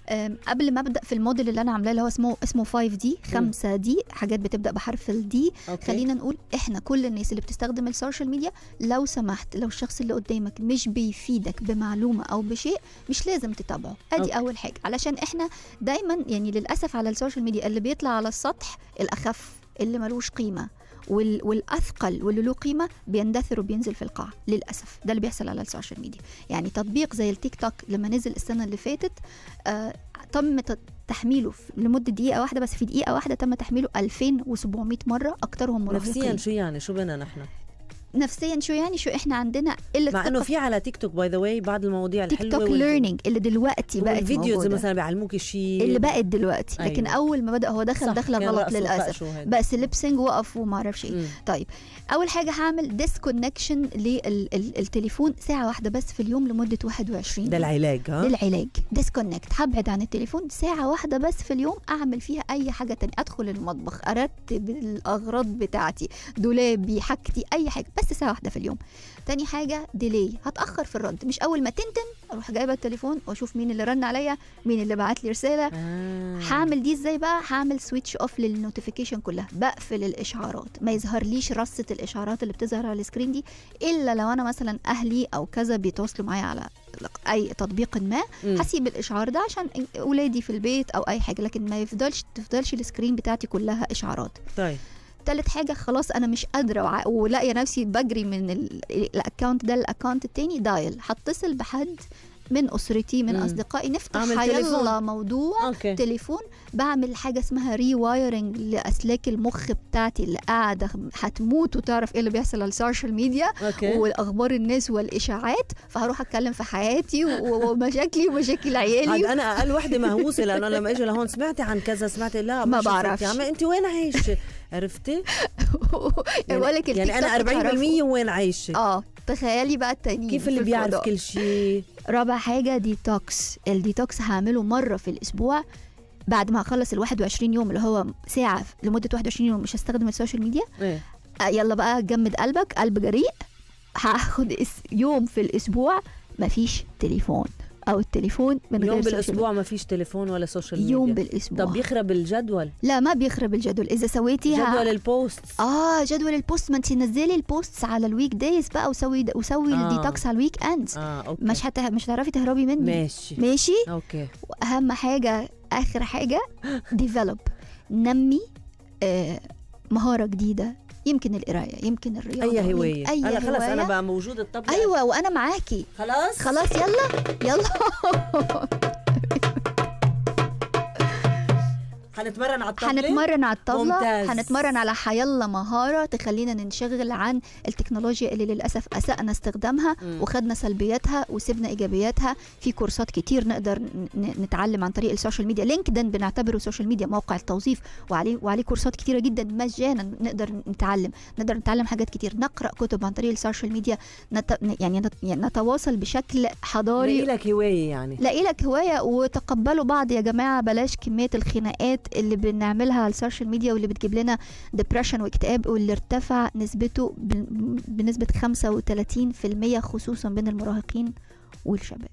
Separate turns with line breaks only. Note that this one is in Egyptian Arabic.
أم، قبل ما ابدا في الموديل اللي انا عاملاه اللي هو اسمه اسمه 5 دي 5 دي حاجات بتبدا بحرف الدي
أوكي.
خلينا نقول احنا كل الناس اللي بتستخدم السوشيال ميديا لو سمحت لو الشخص اللي قدامك مش بيفيدك بمعلومه او بشيء مش لازم تتابعه ادي
أوكي.
اول حاجه علشان احنا دايما يعني للاسف على السوشيال ميديا اللي بيطلع على السطح الاخف اللي ملوش قيمه وال... والاثقل واللي له قيمه بيندثر وبينزل في القاع للاسف ده اللي بيحصل على السوشيال ميديا يعني تطبيق زي التيك توك لما نزل السنه اللي فاتت آه تم ت- تحميله في- لمده دقيقه واحده بس في دقيقه واحده تم تحميله 2700 مره اكترهم مراهقين
نفسيا شو يعني شو بدنا نحن
نفسيا شو يعني شو احنا عندنا قله
مع انه
ثقة
في على تيك توك باي ذا واي بعض المواضيع
تيك
الحلوه
توك
وال-
ليرنينج اللي دلوقتي بقت
والفيديوز
موجودة.
مثلا بيعلموك شيء
اللي بقت دلوقتي لكن
أيوة.
اول ما بدا هو دخل
صح،
دخله
كان
غلط
رأسه
للاسف
فقشه هيدا.
بس ليبسينج وقف وما اعرفش ايه
مم.
طيب اول حاجه هعمل ديسكونكشن للتليفون ساعه واحده بس في اليوم لمده 21
ده
يوم.
العلاج ها
للعلاج ديسكونكت هبعد عن التليفون ساعة واحدة بس في اليوم أعمل فيها أي حاجة تانية أدخل المطبخ أرتب الأغراض بتاعتي دولابي حاجتي أي حاجة بس ساعة واحدة في اليوم تاني حاجة ديلي هتأخر في الرد مش أول ما تنتن أروح جايبة التليفون وأشوف مين اللي رن عليا مين اللي بعت لي رسالة
آه.
هعمل دي ازاي بقى هعمل سويتش اوف للنوتيفيكيشن كلها بقفل الاشعارات ما يظهرليش رصه الاشعارات اللي بتظهر على السكرين دي الا لو انا مثلا اهلي او كذا بيتواصلوا معايا على اي تطبيق ما
مم.
هسيب الاشعار ده عشان اولادي في البيت او اي حاجه لكن ما يفضلش تفضلش السكرين بتاعتي كلها اشعارات
طيب
تالت حاجة خلاص أنا مش قادرة وع- ولاقية نفسي بجري من ال- الأكاونت ده للأكاونت التاني دايل هتصل بحد من أسرتي من
مم.
أصدقائي نفتح
أعمل
حيلا
تليفون.
موضوع
اوكي
تليفون بعمل حاجه اسمها ري وايرنج لاسلاك المخ بتاعتي اللي قاعده هتموت وتعرف ايه اللي بيحصل على السوشيال ميديا
اوكي
والاخبار الناس والاشاعات فهروح اتكلم في حياتي و- ومشاكلي ومشاكل
عاد
عيالي
انا اقل وحده مهووسه لانه لما اجي لهون سمعتي عن كذا سمعتي لا
ما
شفت.
بعرفش.
يا عمي انت وين عايشه عرفتي
بقول لك
يعني انا 40% وين عايشه
اه تخيلي بقى التانيين
كيف
في
اللي بيعرف
الفضاء.
كل شيء
رابع حاجه ديتوكس الديتوكس هعمله مره في الاسبوع بعد ما اخلص ال 21 يوم اللي هو ساعه لمده 21 يوم مش هستخدم السوشيال ميديا
ايه
آه، يلا بقى جمد قلبك قلب جريء هاخد اس- يوم في الاسبوع مفيش تليفون او التليفون من
يوم
غير social
بالاسبوع ما فيش تليفون ولا سوشيال
media.
ميديا
يوم بالاسبوع
طب يخرب الجدول
لا ما بيخرب الجدول اذا سويتيها
جدول البوست
اه جدول البوست ما انت نزلي البوست على الويك دايز بقى وسوي وسوي
آه.
الديتوكس على الويك اندز
اه اوكي
مش هت... مش هتعرفي تهربي مني
ماشي
ماشي
اوكي
واهم حاجه اخر حاجه ديفلوب نمي آه مهاره جديده يمكن القرايه يمكن الرياضه
اي هوايه
اي
هلا خلص انا
هواية.
بقى موجود الطبخ
ايوه وانا معاكي
خلاص
خلاص يلا يلا
حنتمرن على الطاوله
هنتمرن على الطاوله
ممتاز.
هنتمرن على حيلا مهاره تخلينا ننشغل عن التكنولوجيا اللي للاسف اسانا استخدامها
مم.
وخدنا سلبياتها وسبنا ايجابياتها في كورسات كتير نقدر ن- ن- نتعلم عن طريق السوشيال ميديا لينكدين بنعتبره سوشيال ميديا موقع التوظيف وعليه وعليه كورسات كتيره جدا مجانا نقدر نتعلم نقدر نتعلم حاجات كتير نقرا كتب عن طريق السوشيال ميديا نت... يعني نت... يعني نتواصل بشكل حضاري
لك هوايه يعني
لاقي لك هوايه وتقبلوا بعض يا جماعه بلاش كميه الخناقات اللي بنعملها على السوشيال ميديا واللي بتجيب لنا ديبرشن واكتئاب واللي ارتفع نسبته ب- بنسبه 35% خصوصا بين المراهقين والشباب